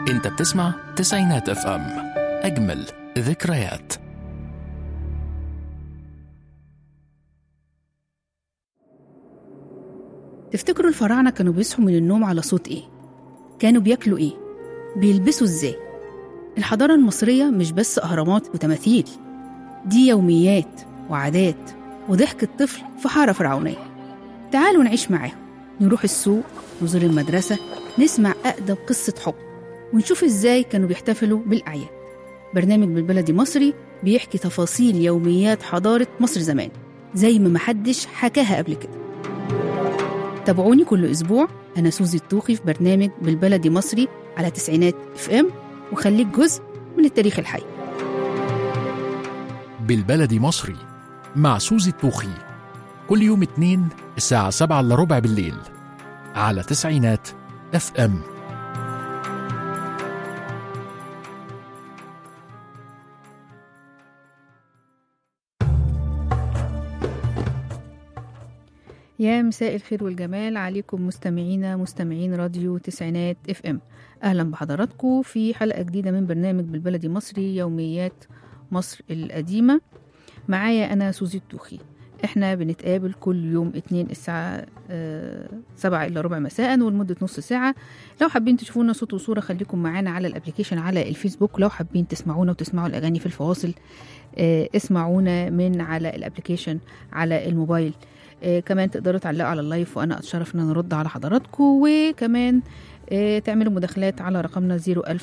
انت بتسمع تسعينات اف ام اجمل ذكريات تفتكروا الفراعنة كانوا بيصحوا من النوم على صوت إيه؟ كانوا بياكلوا إيه؟ بيلبسوا إزاي؟ الحضارة المصرية مش بس أهرامات وتماثيل دي يوميات وعادات وضحك الطفل في حارة فرعونية تعالوا نعيش معاهم نروح السوق نزور المدرسة نسمع أقدم قصة حب ونشوف إزاي كانوا بيحتفلوا بالأعياد برنامج بالبلدي مصري بيحكي تفاصيل يوميات حضارة مصر زمان زي ما محدش حكاها قبل كده تابعوني كل أسبوع أنا سوزي الطوخي في برنامج بالبلدي مصري على تسعينات اف ام وخليك جزء من التاريخ الحي بالبلدي مصري مع سوزي الطوخي كل يوم اتنين الساعة سبعة إلا ربع بالليل على تسعينات اف ام يا مساء الخير والجمال عليكم مستمعينا مستمعين راديو تسعينات اف ام اهلا بحضراتكم في حلقه جديده من برنامج بالبلدي مصري يوميات مصر القديمه معايا انا سوزي التوخي احنا بنتقابل كل يوم اتنين الساعة آه سبعة إلا ربع مساء ولمدة نص ساعة لو حابين تشوفونا صوت وصورة خليكم معانا على الابليكيشن على الفيسبوك لو حابين تسمعونا وتسمعوا الأغاني في الفواصل آه اسمعونا من على الابليكيشن على الموبايل آه كمان تقدروا تعلقوا على اللايف وانا اتشرف ان انا نرد على حضراتكم وكمان آه تعملوا مداخلات على رقمنا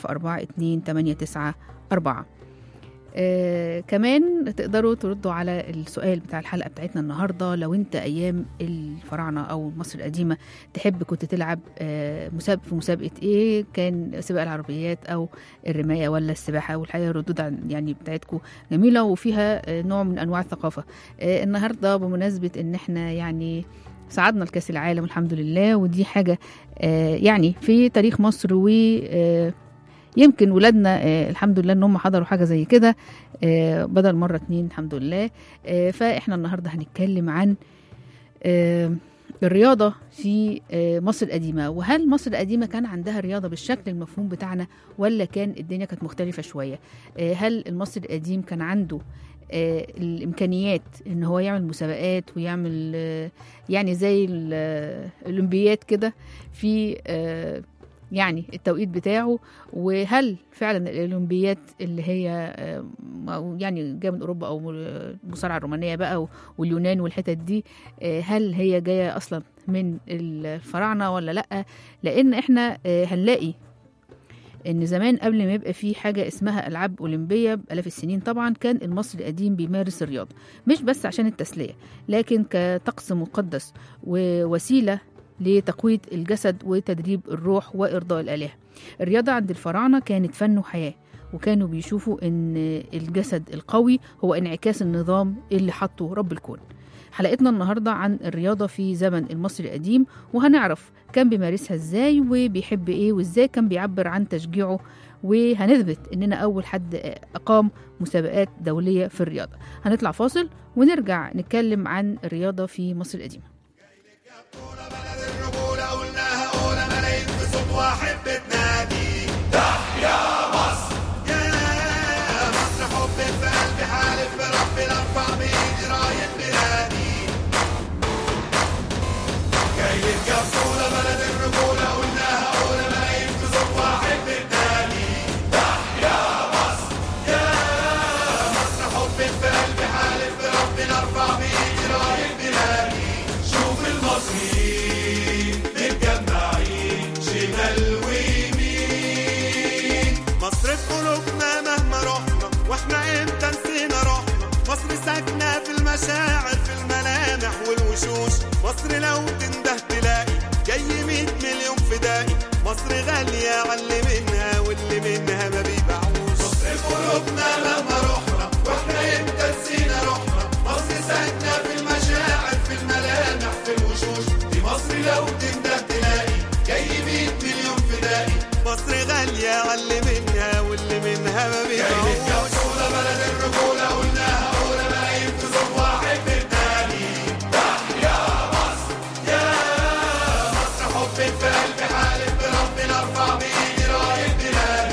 01042 آه كمان تقدروا تردوا على السؤال بتاع الحلقه بتاعتنا النهارده لو انت ايام الفراعنه او مصر القديمه تحب كنت تلعب آه مسابقه في مسابقه ايه كان سباق العربيات او الرمايه ولا السباحه والحقيقه الردود عن يعني بتاعتكم جميله وفيها آه نوع من انواع الثقافه آه النهارده بمناسبه ان احنا يعني صعدنا لكاس العالم الحمد لله ودي حاجه آه يعني في تاريخ مصر و آه يمكن ولادنا آه الحمد لله ان هم حضروا حاجه زي كده آه بدل مره اتنين الحمد لله آه فاحنا النهارده هنتكلم عن آه الرياضة في آه مصر القديمة وهل مصر القديمة كان عندها رياضة بالشكل المفهوم بتاعنا ولا كان الدنيا كانت مختلفة شوية آه هل المصري القديم كان عنده آه الامكانيات ان هو يعمل مسابقات ويعمل آه يعني زي الاولمبيات كده في آه يعني التوقيت بتاعه وهل فعلا الاولمبيات اللي هي يعني جايه من اوروبا او المصارعه الرومانيه بقى واليونان والحتت دي هل هي جايه اصلا من الفراعنه ولا لا لان احنا هنلاقي ان زمان قبل ما يبقى في حاجه اسمها العاب اولمبيه بالاف السنين طبعا كان المصري القديم بيمارس الرياضه مش بس عشان التسليه لكن كطقس مقدس ووسيله لتقوية الجسد وتدريب الروح وإرضاء الآلهة الرياضة عند الفراعنة كانت فن وحياة وكانوا بيشوفوا إن الجسد القوي هو انعكاس النظام اللي حطه رب الكون حلقتنا النهاردة عن الرياضة في زمن المصري القديم وهنعرف كان بيمارسها ازاي وبيحب ايه وازاي كان بيعبر عن تشجيعه وهنثبت اننا اول حد اقام مسابقات دولية في الرياضة هنطلع فاصل ونرجع نتكلم عن الرياضة في مصر القديمة واحب بتنادي تحيا مصر يا مصر حب في قلبي حالف بربي ارفع بايدي راية بلادي جاي الكبسولة بلد الرجولة قلناها أولى ملايين في صوت واحد بتنادي تحيا مصر يا مصر حب في قلبي حالف بربي ارفع بايدي راية بلادي شوف المصريين متجمعين شمال ويمين مصر في قلوبنا مهما رحنا واحنا امتى نسينا روحنا مصر ساكنة في المشاعر في الملامح والوشوش مصر لو تنده تلاقي جاي 100 مليون فدائي مصر غالية على منها واللي منها ما بيبيعوش مصر في قلوبنا مهما رحنا واحنا امتى نسينا روحنا مصر ساكنة في المشاعر في الملامح في الوشوش دي مصر لو تنده تلاقي جاي 100 مليون فدائي مصر غالية على منها واللي منها ما بيبيعوش الكبسولة بلد الرجولة قلناها أولى ملايين في صوت واحد بالتالي تحيا مصر يا مصر حبك في قلبي حالف بربنا ارفع بإيدي راية بلادي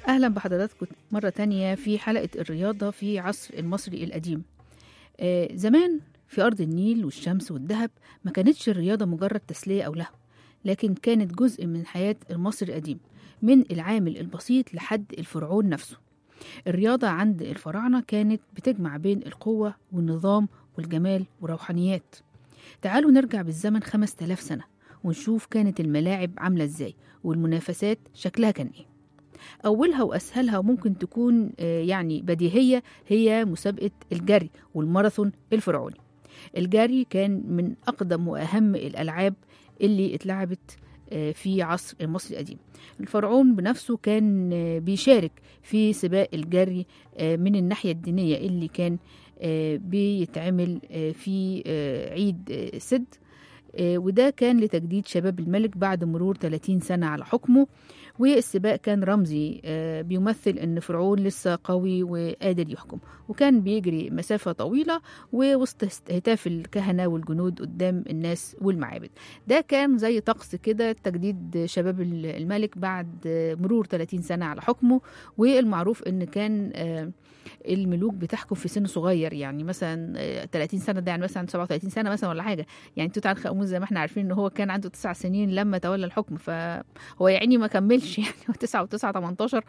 أهلا بحضراتكم مرة تانية في حلقة الرياضة في عصر المصري القديم آه زمان في أرض النيل والشمس والذهب ما كانتش الرياضة مجرد تسلية أو لهو لكن كانت جزء من حياة المصري القديم من العامل البسيط لحد الفرعون نفسه الرياضة عند الفراعنة كانت بتجمع بين القوة والنظام والجمال والروحانيات تعالوا نرجع بالزمن خمس تلاف سنة ونشوف كانت الملاعب عاملة ازاي والمنافسات شكلها كان ايه أولها وأسهلها وممكن تكون آه، يعني بديهية هي مسابقة الجري والماراثون الفرعوني الجري كان من أقدم وأهم الألعاب اللي اتلعبت آه، في عصر المصري القديم الفرعون بنفسه كان آه، بيشارك في سباق الجري آه، من الناحية الدينية اللي كان آه، بيتعمل آه، في آه، عيد آه، سد آه، وده كان لتجديد شباب الملك بعد مرور 30 سنة على حكمه والسباق كان رمزي آه، بيمثل ان فرعون لسه قوي وقادر يحكم وكان بيجري مسافة طويلة ووسط هتاف الكهنة والجنود قدام الناس والمعابد ده كان زي طقس كده تجديد شباب الملك بعد آه، مرور 30 سنة على حكمه والمعروف ان كان آه، الملوك بتحكم في سن صغير يعني مثلا آه، 30 سنة ده يعني مثلا 37 سنة مثلا ولا حاجة يعني توت عنخ آمون زي ما احنا عارفين ان هو كان عنده تسع سنين لما تولى الحكم فهو يا عيني ما كملش يعني هو 9 و9 18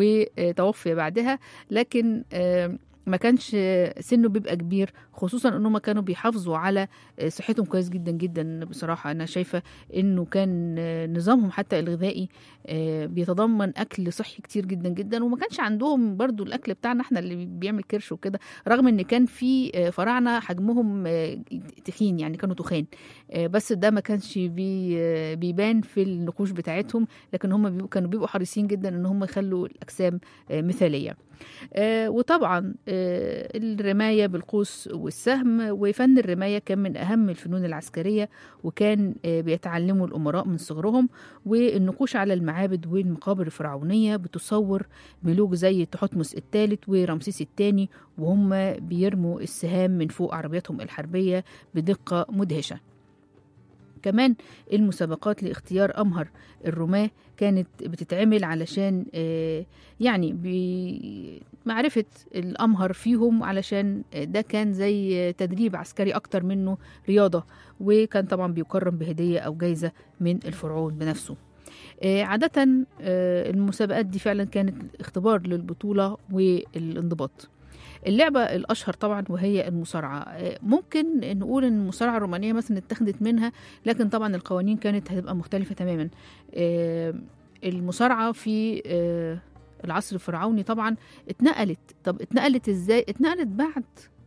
وتوفي بعدها لكن آه، ما كانش سنه بيبقى كبير خصوصا انهم كانوا بيحافظوا على صحتهم كويس جدا جدا بصراحه انا شايفه انه كان نظامهم حتى الغذائي آه، بيتضمن اكل صحي كتير جدا جدا وما كانش عندهم برضو الاكل بتاعنا احنا اللي بيعمل كرش وكده رغم ان كان في آه، فراعنه حجمهم آه، تخين يعني كانوا تخان آه، بس ده ما كانش بي آه، بيبان في النقوش بتاعتهم لكن هم بيبقوا كانوا بيبقوا حريصين جدا ان هم يخلوا الاجسام آه، مثاليه آه، وطبعا آه، الرماية بالقوس والسهم وفن الرماية كان من أهم الفنون العسكرية وكان آه، بيتعلموا الأمراء من صغرهم والنقوش على المعابد والمقابر الفرعونية بتصور ملوك زي تحتمس الثالث ورمسيس الثاني وهم بيرموا السهام من فوق عربياتهم الحربية بدقة مدهشة كمان المسابقات لاختيار أمهر الرماة كانت بتتعمل علشان آه، يعني بمعرفة الأمهر فيهم علشان آه، ده كان زي تدريب عسكري أكتر منه رياضة وكان طبعا بيكرم بهدية أو جايزة من الفرعون بنفسه آه، عادة آه، المسابقات دي فعلا كانت اختبار للبطولة والانضباط اللعبة الأشهر طبعا وهي المصارعة آه، ممكن نقول إن المصارعة الرومانية مثلا اتخذت منها لكن طبعا القوانين كانت هتبقى مختلفة تماما آه، المصارعة في آه، العصر الفرعوني طبعا اتنقلت طب اتنقلت ازاي اتنقلت بعد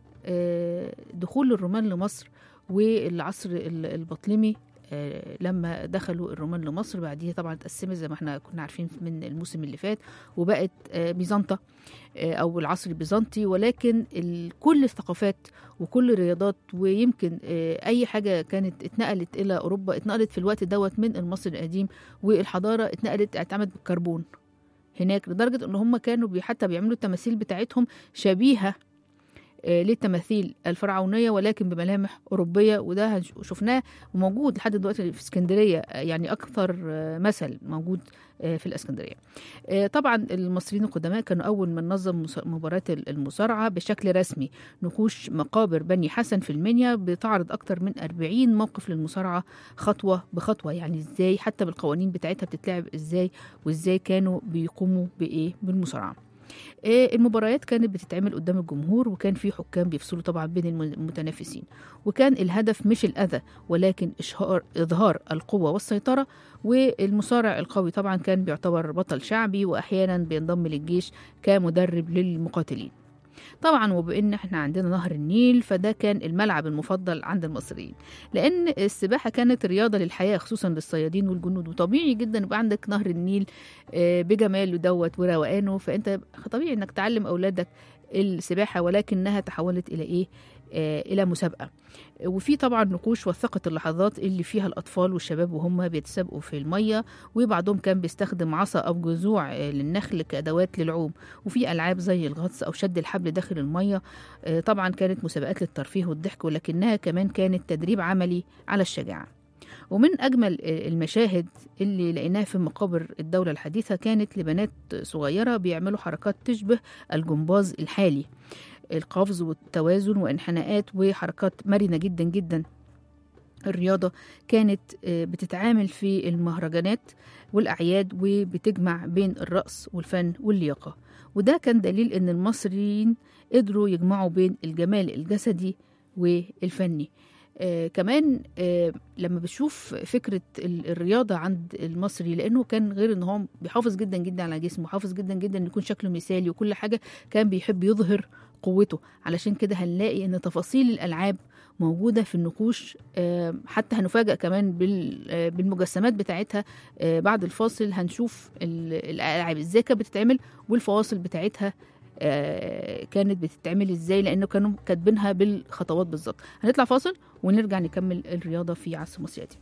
آه، دخول الرومان لمصر والعصر ال- البطلمي آه، لما دخلوا الرومان لمصر بعديها طبعا اتقسمت زي ما احنا كنا عارفين من الموسم اللي فات وبقت آه، بيزنطة آه، او العصر البيزنطي ولكن ال- كل الثقافات وكل الرياضات ويمكن آه، اي حاجه كانت اتنقلت الى اوروبا اتنقلت في الوقت دوت من المصري القديم والحضاره اتنقلت اعتمدت بالكربون هناك لدرجه ان هم كانوا بي حتى بيعملوا التماثيل بتاعتهم شبيهه آه، للتماثيل الفرعونيه ولكن بملامح اوروبيه وده هنش- شفناه وموجود لحد دلوقتي في اسكندريه آه، يعني اكثر آه، مثل موجود آه، في الاسكندريه آه، طبعا المصريين القدماء كانوا اول من نظم مص- مباريات المصارعه بشكل رسمي نقوش مقابر بني حسن في المنيا بتعرض اكتر من 40 موقف للمصارعه خطوه بخطوه يعني ازاي حتى بالقوانين بتاعتها بتتلعب ازاي وازاي كانوا بيقوموا بايه بالمصارعه آه، المباريات كانت بتتعمل قدام الجمهور وكان في حكام بيفصلوا طبعا بين الم- المتنافسين وكان الهدف مش الأذى ولكن إشهار إظهار القوة والسيطرة والمصارع القوي طبعا كان بيعتبر بطل شعبي وأحيانا بينضم للجيش كمدرب للمقاتلين طبعا وبان احنا عندنا نهر النيل فده كان الملعب المفضل عند المصريين لان السباحه كانت رياضه للحياه خصوصا للصيادين والجنود وطبيعي جدا يبقى عندك نهر النيل آه، بجماله دوت وروقانه فانت طبيعي انك تعلم اولادك السباحه ولكنها تحولت الى ايه آه، الى مسابقه وفي طبعا نقوش وثقت اللحظات اللي فيها الاطفال والشباب وهم بيتسابقوا في الميه وبعضهم كان بيستخدم عصا او جذوع آه، للنخل كادوات للعوم وفي العاب زي الغطس او شد الحبل داخل الميه آه، طبعا كانت مسابقات للترفيه والضحك ولكنها كمان كانت تدريب عملي على الشجاعه ومن أجمل المشاهد اللي لقيناها في مقابر الدولة الحديثة كانت لبنات صغيرة بيعملوا حركات تشبه الجمباز الحالي القفز والتوازن وانحناءات وحركات مرنة جدا جدا الرياضة كانت آه، بتتعامل في المهرجانات والأعياد وبتجمع بين الرقص والفن واللياقة وده كان دليل إن المصريين قدروا يجمعوا بين الجمال الجسدي والفني آه كمان آه لما بشوف فكرة ال- الرياضة عند المصري لأنه كان غير إن هو بيحافظ جدا جدا على جسمه وحافظ جدا جدا إن يكون شكله مثالي وكل حاجة كان بيحب يظهر قوته علشان كده هنلاقي إن تفاصيل الألعاب موجودة في النقوش آه، حتى هنفاجأ كمان بال- آه، بالمجسمات بتاعتها آه، بعد الفاصل هنشوف ال- الألعاب ازاي كانت بتتعمل والفواصل بتاعتها آه، كانت بتتعمل ازاي لانه كانوا كاتبينها بالخطوات بالظبط هنطلع فاصل ونرجع نكمل الرياضه في عصر مصر القديم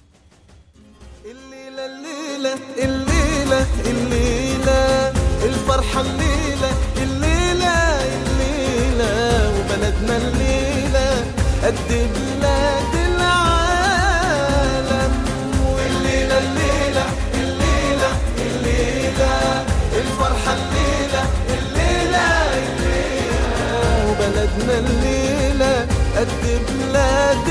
الليلة الليلة الليلة الليلة الفرحة الليلة الليلة الليلة وبلدنا الليلة قد بلاد العالم والليلة الليلة الليلة الليلة الفرحة الليلة الليلة الليلة وبلدنا الليلة قد بلاد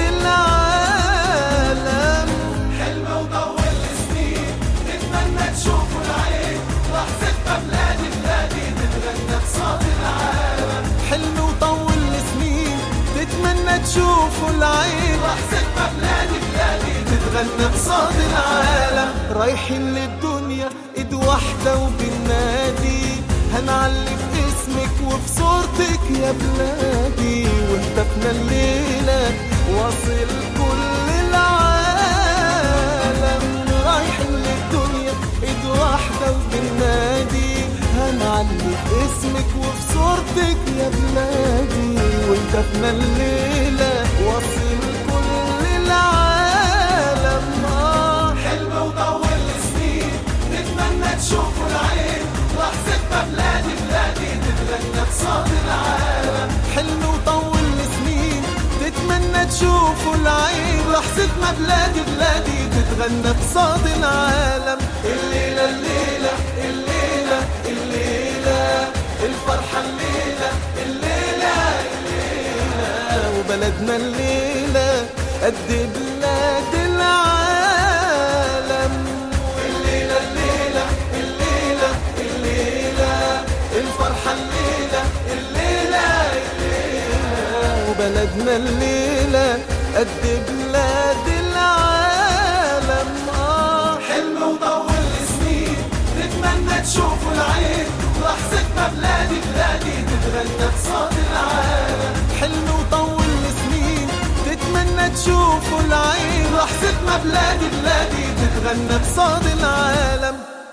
العالم حلم وطول سنين نتمنى تشوفوا العين لحظة بلادي بلادي تتغنى بصوت العالم حلم وطول سنين تتمنى تشوفوا العين لحظة بلادي بلادي تتغنى بصوت العالم رايحين للدنيا ايد واحدة وبالنادي هنعلي في اسمك وفي صورتك يا بلادي وهتفنا الليلة واصل كل العالم رايحين للدنيا ايد واحدة وبالنادي هنعلي في اسمك وفي صورتك يا بلادي وهتفنا الليلة واصل كل العالم آه حلم وطول سنين نتمنى تشوفوا العين لحظة ما بلادي بلادي تتغنى بصوت العالم حلم وطول سنين تتمنى تشوفوا العين لحظة ما بلادي بلادي تتغنى بصوت العالم الليلة الليلة الليلة الليلة الفرحة الليلة الليلة الليلة وبلدنا الليلة قد بلاد العالم الليلة الليلة الليلة الليلة الفرحة الليلة الليلة الليلة وبلدنا الليلة قد بلاد العالم آه حلم وطول سنين نتمنى تشوفوا العين لحظة ما بلادي بلادي تتغنى بصوت العالم حلم وطول سنين تتمنى تشوفوا العين لحظة ما بلادي بلادي تتغنى بصوت العالم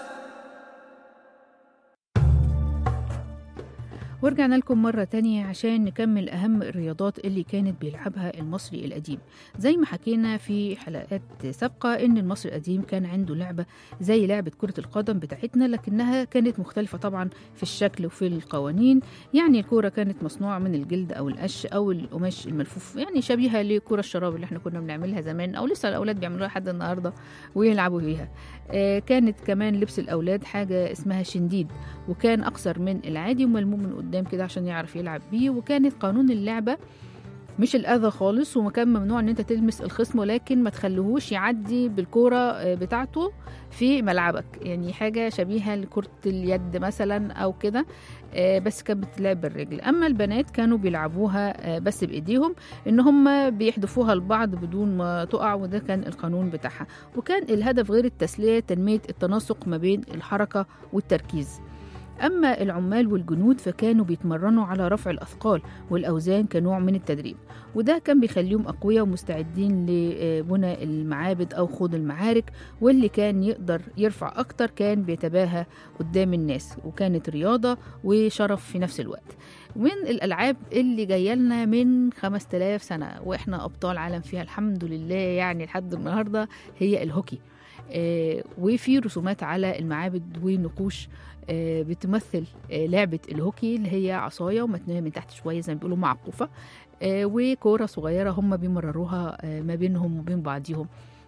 ورجعنا لكم مرة تانية عشان نكمل أهم الرياضات اللي كانت بيلعبها المصري القديم زي ما حكينا في حلقات سابقة إن المصري القديم كان عنده لعبة زي لعبة كرة القدم بتاعتنا لكنها كانت مختلفة طبعا في الشكل وفي القوانين يعني الكورة كانت مصنوعة من الجلد أو القش أو القماش الملفوف يعني شبيهة لكرة الشراب اللي احنا كنا بنعملها زمان أو لسه الأولاد بيعملوها لحد النهاردة ويلعبوا بيها آه كانت كمان لبس الأولاد حاجة اسمها شنديد وكان أقصر من العادي وملموم من قدام كده عشان يعرف يلعب بيه وكانت قانون اللعبة مش الأذى خالص وكان ممنوع إن أنت تلمس الخصم ولكن ما تخليهوش يعدي بالكورة آه، بتاعته في ملعبك يعني حاجة شبيهة لكرة اليد مثلا أو كده آه، بس كانت بتلعب بالرجل أما البنات كانوا بيلعبوها آه، بس بإيديهم إن هم بيحدفوها لبعض بدون ما تقع وده كان القانون بتاعها وكان الهدف غير التسلية تنمية التناسق ما بين الحركة والتركيز أما العمال والجنود فكانوا بيتمرنوا على رفع الأثقال والأوزان كنوع من التدريب وده كان بيخليهم أقوياء ومستعدين لبنى المعابد أو خوض المعارك واللي كان يقدر يرفع أكتر كان بيتباهى قدام الناس وكانت رياضة وشرف في نفس الوقت من الألعاب اللي جاية لنا من 5000 سنة وإحنا أبطال عالم فيها الحمد لله يعني لحد النهاردة هي الهوكي آه، وفي رسومات على المعابد ونقوش آه، بتمثل آه، لعبة الهوكي اللي هي عصاية ومتنية من تحت شوية زي ما بيقولوا معقوفة آه، وكورة صغيرة هم بيمرروها آه، ما بينهم وبين بعضهم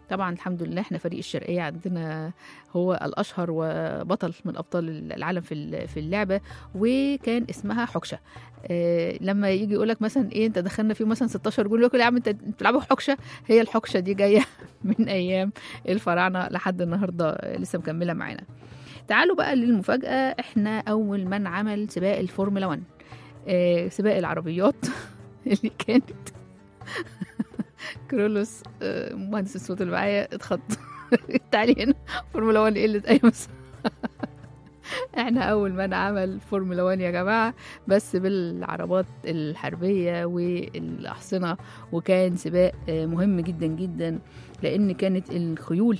طبعا الحمد لله احنا فريق الشرقيه عندنا هو الاشهر وبطل من ابطال العالم في ال- في اللعبه وكان اسمها حكشه آه لما يجي يقول لك مثلا ايه انت دخلنا فيه مثلا 16 جول يقول يا عم انت انتوا بتلعبوا حكشه هي الحكشه دي جايه من ايام الفراعنه لحد النهارده لسه مكمله معانا تعالوا بقى للمفاجاه احنا اول من عمل سباق الفورمولا 1 آه سباق العربيات اللي كانت كرولوس آه، مهندس الصوت اللي معايا اتخض تعالي هنا فورمولا 1 قلة اي بس احنا اول من عمل فورمولا 1 يا جماعه بس بالعربات الحربيه والاحصنه وكان سباق آه، مهم جدا جدا لان كانت الخيول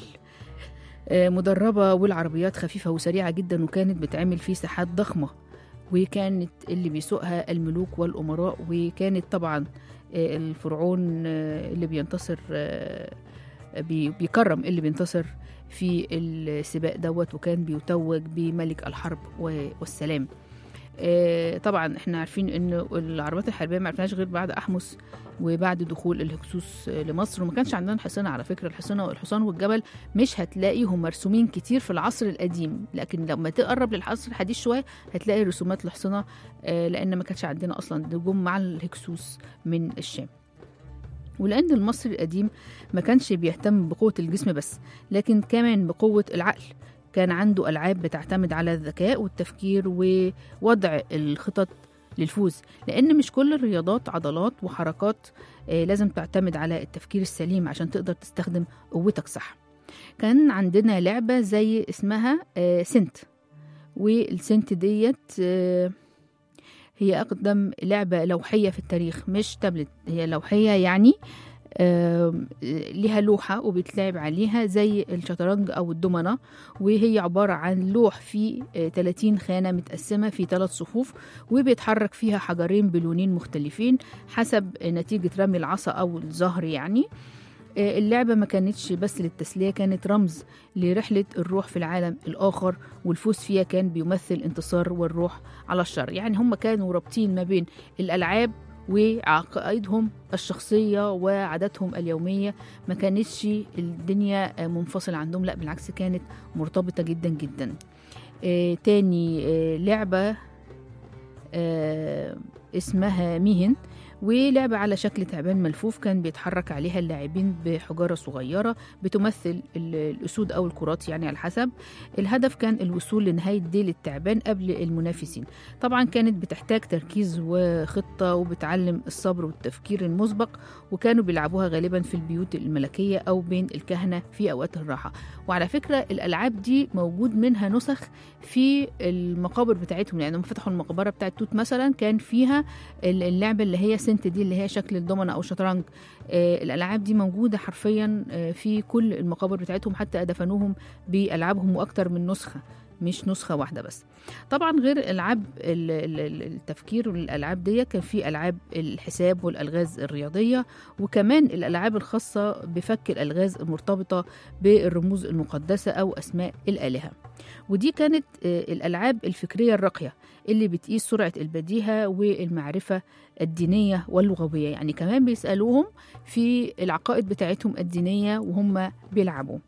آه، مدربه والعربيات خفيفه وسريعه جدا وكانت بتعمل فيه ساحات ضخمه وكانت اللي بيسوقها الملوك والامراء وكانت طبعا آه، الفرعون آه، اللي بينتصر آه، بي- بيكرم اللي بينتصر في السباق دوت وكان بيتوج بملك الحرب و- والسلام آه، طبعا احنا عارفين ان العربات الحربيه ما عرفناش غير بعد احمس وبعد دخول الهكسوس آه، لمصر وما كانش عندنا حصانه على فكره الحصانه والحصان والجبل مش هتلاقيهم مرسومين كتير في العصر القديم لكن لما تقرب للعصر الحديث شويه هتلاقي رسومات الحصانه آه، لان ما كانش عندنا اصلا ده جم مع الهكسوس من الشام ولأن المصري القديم ما كانش بيهتم بقوة الجسم بس لكن كمان بقوة العقل كان عنده ألعاب بتعتمد على الذكاء والتفكير ووضع الخطط للفوز لأن مش كل الرياضات عضلات وحركات آه، لازم تعتمد على التفكير السليم عشان تقدر تستخدم قوتك صح كان عندنا لعبة زي اسمها آه، سنت والسنت ديت آه، هي أقدم لعبة لوحية في التاريخ مش تابلت هي لوحية يعني آم، ليها لوحة وبيتلعب عليها زي الشطرنج أو الدومنة وهي عبارة عن لوح فيه آه، 30 خانة متقسمة في ثلاث صفوف وبيتحرك فيها حجرين بلونين مختلفين حسب نتيجة رمي العصا أو الزهر يعني آه، اللعبة ما كانتش بس للتسلية كانت رمز لرحلة الروح في العالم الآخر والفوز فيها كان بيمثل انتصار والروح على الشر يعني هم كانوا رابطين ما بين الألعاب وعقائدهم الشخصية وعاداتهم اليومية ما كانتش الدنيا آه، منفصلة عندهم لا بالعكس كانت مرتبطة جدا جدا آه تاني آه لعبة آه اسمها ميهن ولعبة على شكل تعبان ملفوف كان بيتحرك عليها اللاعبين بحجارة صغيرة بتمثل ال- الأسود أو الكرات يعني على حسب الهدف كان الوصول لنهاية ديل التعبان قبل المنافسين طبعا كانت بتحتاج تركيز وخطة وبتعلم الصبر والتفكير المسبق وكانوا بيلعبوها غالبا في البيوت الملكية أو بين الكهنة في أوقات الراحة وعلى فكرة الألعاب دي موجود منها نسخ في المقابر بتاعتهم يعني لما فتحوا المقبرة بتاعت توت مثلا كان فيها ال- اللعبة اللي هي سنت دي اللي هي شكل الضمنة أو الشطرنج آه، الألعاب دي موجودة حرفيا آه، في كل المقابر بتاعتهم حتى دفنوهم بألعابهم وأكتر من نسخة مش نسخة واحدة بس طبعا غير ألعاب ال- ال- ال- التفكير والألعاب دي كان في ألعاب الحساب والألغاز الرياضية وكمان الألعاب الخاصة بفك الألغاز المرتبطة بالرموز المقدسة أو أسماء الآلهة ودي كانت آه، الألعاب الفكرية الراقية اللي بتقيس سرعة البديهة والمعرفة الدينية واللغوية يعني كمان بيسألوهم في العقائد بتاعتهم الدينية وهم بيلعبوا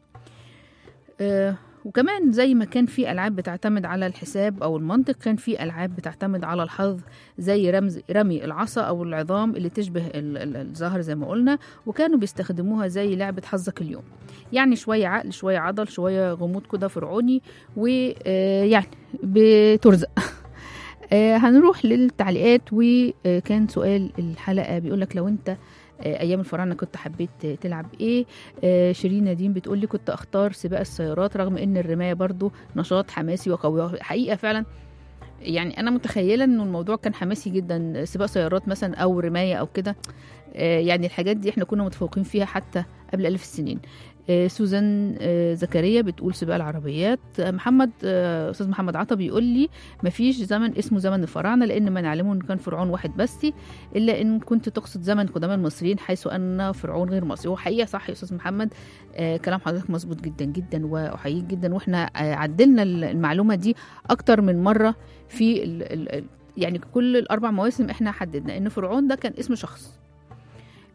آه، وكمان زي ما كان في ألعاب بتعتمد على الحساب أو المنطق كان في ألعاب بتعتمد على الحظ زي رمز رمي العصا أو العظام اللي تشبه ال- ال- الزهر زي ما قلنا وكانوا بيستخدموها زي لعبة حظك اليوم يعني شوية عقل شوية عضل شوية غموض كده فرعوني ويعني بترزق آه، هنروح للتعليقات وكان سؤال الحلقة بيقولك لو انت آه، ايام الفراعنه كنت حبيت آه، تلعب ايه آه، شيرين نديم بتقول لي كنت اختار سباق السيارات رغم ان الرمايه برضو نشاط حماسي وقوي حقيقه فعلا يعني انا متخيله انه الموضوع كان حماسي جدا سباق سيارات مثلا او رمايه او كده آه، يعني الحاجات دي احنا كنا متفوقين فيها حتى قبل ألف السنين آه، سوزان آه، زكريا بتقول سباق العربيات آه، محمد آه، استاذ محمد عطا بيقول لي مفيش زمن اسمه زمن الفراعنه لان ما نعلمه ان كان فرعون واحد بس الا ان كنت تقصد زمن قدماء المصريين حيث ان فرعون غير مصري هو حقيقه صح يا استاذ محمد آه كلام حضرتك مظبوط جدا جدا واحييك جدا واحنا آه عدلنا المعلومه دي اكتر من مره في ال ال يعني كل الاربع مواسم احنا حددنا ان فرعون ده كان اسم شخص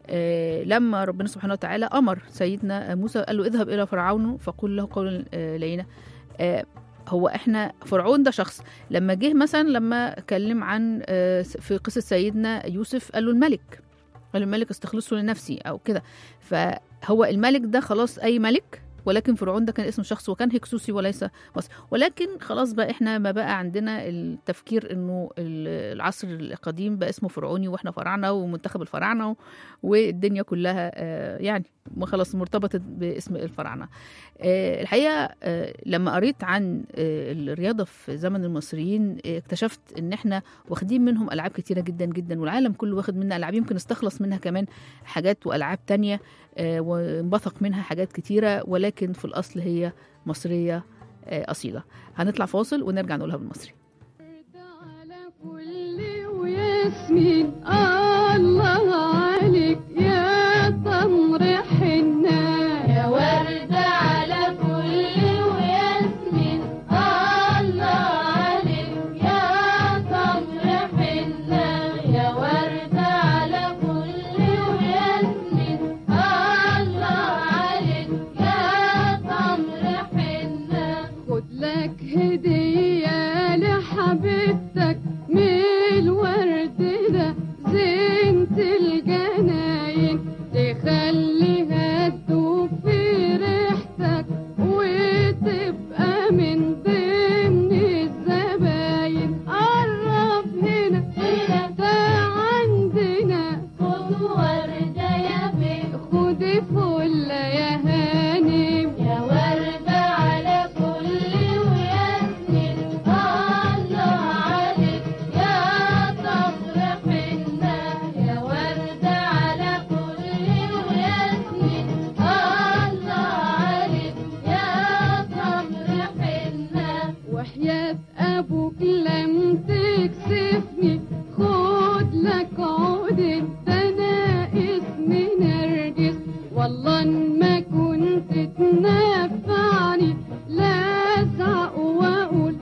آه، لما ربنا سبحانه وتعالى امر سيدنا موسى قال له اذهب الى فرعون فقل له قولا آه، لينا آه، هو احنا فرعون ده شخص لما جه مثلا لما اتكلم عن آه، في قصه سيدنا يوسف قال له الملك قال له الملك استخلصه لنفسي او كده فهو الملك ده خلاص اي ملك ولكن فرعون ده كان اسم شخص وكان هكسوسي وليس مصر ولكن خلاص بقى احنا ما بقى عندنا التفكير انه ال- العصر القديم بقى اسمه فرعوني واحنا فراعنه ومنتخب الفراعنه والدنيا كلها آه، يعني ما خلاص مرتبطه باسم الفراعنه آه، الحقيقه آه، لما قريت عن آه، الرياضه في زمن المصريين آه، اكتشفت ان احنا واخدين منهم العاب كتيره جدا جدا والعالم كله واخد منا العاب يمكن استخلص منها كمان حاجات والعاب تانية آه، وانبثق منها حاجات كتيره ولكن في الاصل هي مصريه آه، اصيله هنطلع فاصل ونرجع نقولها بالمصري على كل وياسمين الله عليك يا تمر حنا يا وردة على كل وياسمين الله عليك يا تمر حنا يا وردة على كل وياسمين الله عليك يا تمر حنا خد لك هدية لحبيبتك من الورد ده زينة الجناين تخليها تدوب في ريحتك وتبقى من ضمن الزباين قرب هنا ده عندنا خد وردة يا بيه خدي فلة يا هانم يا وردة على كل وياسمين الله عليك يا صبر حنا يا وردة على كل وياسمين الله عليك يا صبر حنا وحياة أبوك لم تكسفني خد لك عود ده أنا اسمي نرجس والله إن ما كنت تنفعني لا أزعق وأقول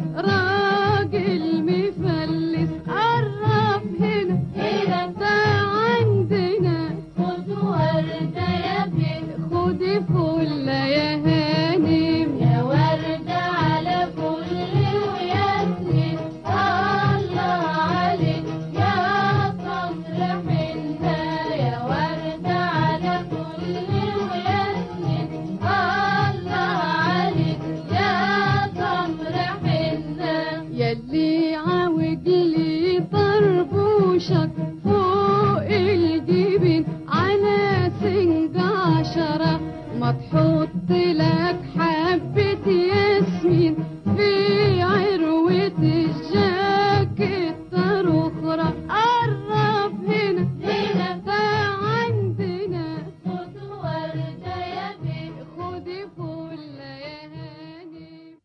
راجل مفلس قرب هنا هنا ده عندنا خد وردة يا بنت خدي فلة يا هانم يا وردة على كل وياسمين الله عليك يا صبر حنا يا وردة على كل وياسمين الله عليك يا صبر حنا يلي عاوج لي طربوشك فوق الجبين على سنج عشرة ما تحط لك حبة ياسمين في عروة الجاكيت أخرى قرب هنا هنا ده عندنا خد وردة يا بيه خدي فلة يا هاني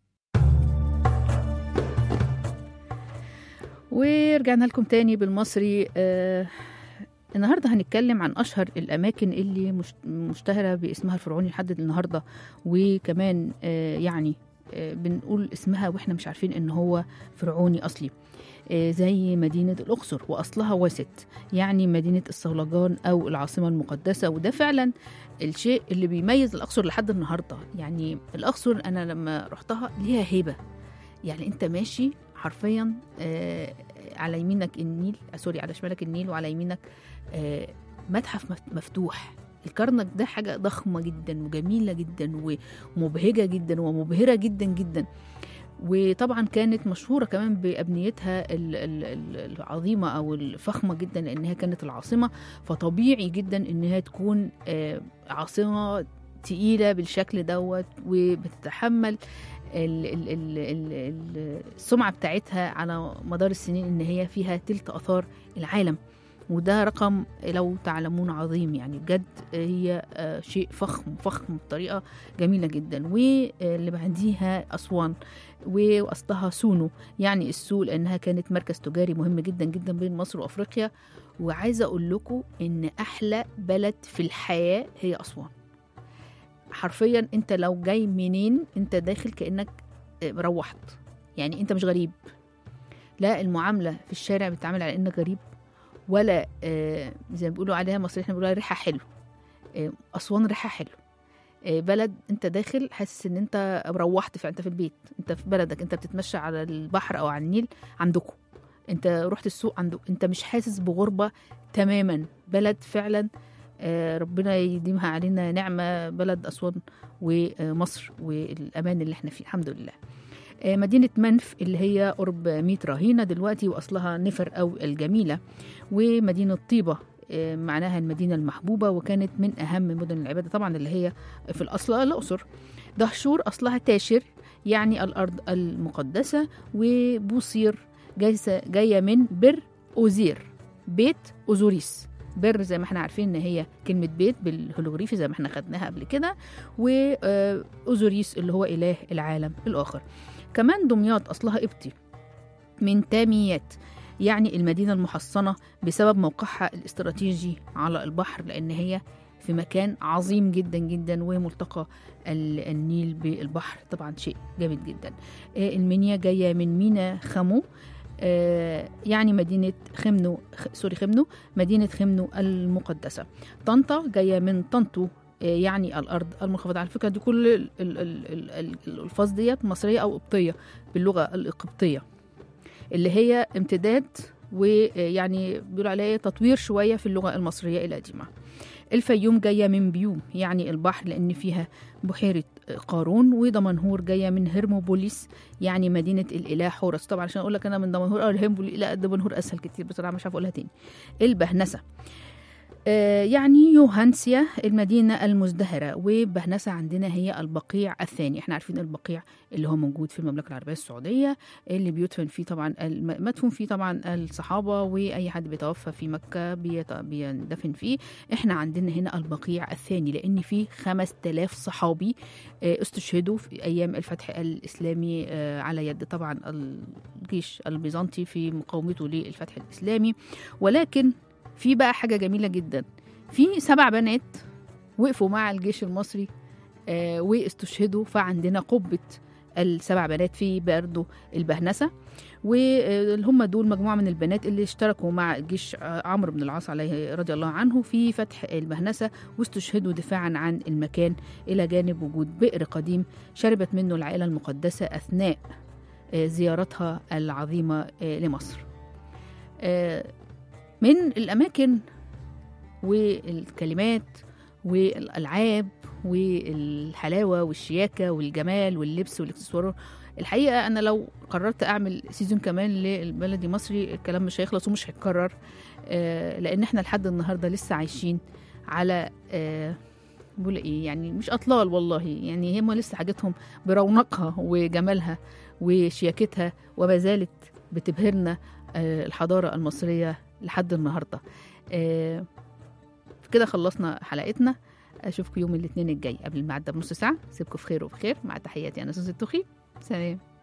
ورجعنا لكم تاني بالمصري آه النهارده هنتكلم عن اشهر الاماكن اللي مش- مشتهره باسمها الفرعوني لحد النهارده وكمان آه يعني آه بنقول اسمها واحنا مش عارفين ان هو فرعوني اصلي آه زي مدينة الأقصر وأصلها وست يعني مدينة الصولجان أو العاصمة المقدسة وده فعلا الشيء اللي بيميز الأقصر لحد النهاردة يعني الأقصر أنا لما رحتها ليها هيبة يعني أنت ماشي حرفيا آه على يمينك النيل آه سوري على شمالك النيل وعلى يمينك آه متحف مف- مفتوح الكرنك ده حاجة ضخمة جدا وجميلة جدا ومبهجة جدا ومبهرة جدا جدا وطبعا كانت مشهورة كمان بأبنيتها ال- ال- ال- العظيمة أو الفخمة جدا لأنها كانت العاصمة فطبيعي جدا إنها تكون آه، عاصمة تقيلة بالشكل دوت وبتتحمل ال- ال- ال- ال- ال- السمعة بتاعتها على مدار السنين إن هي فيها تلت آثار العالم وده رقم لو تعلمون عظيم يعني بجد هي آه، شيء فخم فخم بطريقة جميلة جدا واللي بعديها أسوان وأصلها سونو يعني السوق لأنها كانت مركز تجاري مهم جدا جدا بين مصر وأفريقيا وعايزة أقول لكم إن أحلى بلد في الحياة هي أسوان حرفيا أنت لو جاي منين أنت داخل كأنك آه، روحت يعني أنت مش غريب لا المعاملة في الشارع بتتعامل على إنك غريب ولا آه، زي ما بيقولوا عليها مصريين احنا بنقول عليها ريحه حلو آه، اسوان ريحه حلو آه، بلد انت داخل حاسس ان انت روحت في انت في البيت انت في بلدك انت بتتمشى على البحر او على النيل عندكم انت رحت السوق عندك انت مش حاسس بغربه تماما بلد فعلا آه، ربنا يديمها علينا نعمه بلد اسوان ومصر والامان اللي احنا فيه الحمد لله آه، مدينة منف اللي هي قرب ميت رهينة دلوقتي وأصلها نفر أو الجميلة ومدينة طيبة آه، معناها المدينة المحبوبة وكانت من أهم مدن العبادة طبعا اللي هي في الأصل الأقصر دهشور أصلها تاشر يعني الأرض المقدسة وبوصير جايسة جاية من بر أوزير بيت أوزوريس بر زي ما احنا عارفين ان هي كلمة بيت بالهولوغريفي زي ما احنا خدناها قبل كده وأوزوريس اللي هو إله العالم الآخر كمان دمياط أصلها قبطي من تاميات يعني المدينة المحصنة بسبب موقعها الاستراتيجي على البحر لأن هي في مكان عظيم جدا جدا وملتقى ال- النيل بالبحر طبعا شيء جامد جدا آه، المنيا جاية من مينا خمو آه، يعني مدينة خمنو خ- سوري خمنو مدينة خمنو المقدسة طنطا جاية من طنطو آه، يعني الأرض المنخفضة على فكرة دي كل ال- ال- ال- ال- ال- الألفاظ ديت مصرية أو قبطية باللغة القبطية اللي هي امتداد ويعني بيقولوا عليها تطوير شوية في اللغة المصرية القديمة الفيوم جاية من بيوم يعني البحر لأن فيها بحيرة قارون ودمنهور جاية من هرموبوليس يعني مدينة الإله حورس طبعا عشان أقول لك أنا من دمنهور أو الهرموبوليس لا دمنهور أسهل كتير بصراحة مش عارفة أقولها تاني البهنسة آه، يعني يوهانسيا المدينة المزدهرة وبهنسة عندنا هي البقيع الثاني احنا عارفين البقيع اللي هو موجود في المملكة العربية السعودية اللي بيدفن فيه طبعا الم- مدفون فيه طبعا الصحابة وأي حد بيتوفى في مكة بيت- بيندفن فيه احنا عندنا هنا البقيع الثاني لأن فيه 5000 صحابي آه، استشهدوا في أيام الفتح الإسلامي آه، على يد طبعا الجيش البيزنطي في مقاومته للفتح الإسلامي ولكن في بقى حاجة جميلة جدا في سبع بنات وقفوا مع الجيش المصري آه واستشهدوا فعندنا قبة السبع بنات في برضه البهنسة واللي هم دول مجموعة من البنات اللي اشتركوا مع جيش عمرو بن العاص عليه رضي الله عنه في فتح البهنسة واستشهدوا دفاعا عن المكان إلى جانب وجود بئر قديم شربت منه العائلة المقدسة أثناء آه، زيارتها العظيمة آه، لمصر آه، من الأماكن والكلمات والألعاب والحلاوة والشياكة والجمال واللبس والاكسسوارات الحقيقة أنا لو قررت أعمل سيزون كمان للبلدي مصري الكلام مش هيخلص ومش هيتكرر آه، لأن احنا لحد النهاردة لسه عايشين على آه، بقول ايه يعني مش اطلال والله يعني هم لسه حاجتهم برونقها وجمالها وشياكتها وما زالت بتبهرنا آه، الحضارة المصرية لحد النهاردة آه، كده خلصنا حلقتنا اشوفكم يوم الاثنين الجاي قبل الميعاد ده بنص ساعه سيبكم في خير وبخير مع تحياتي انا سوزي التخي سلام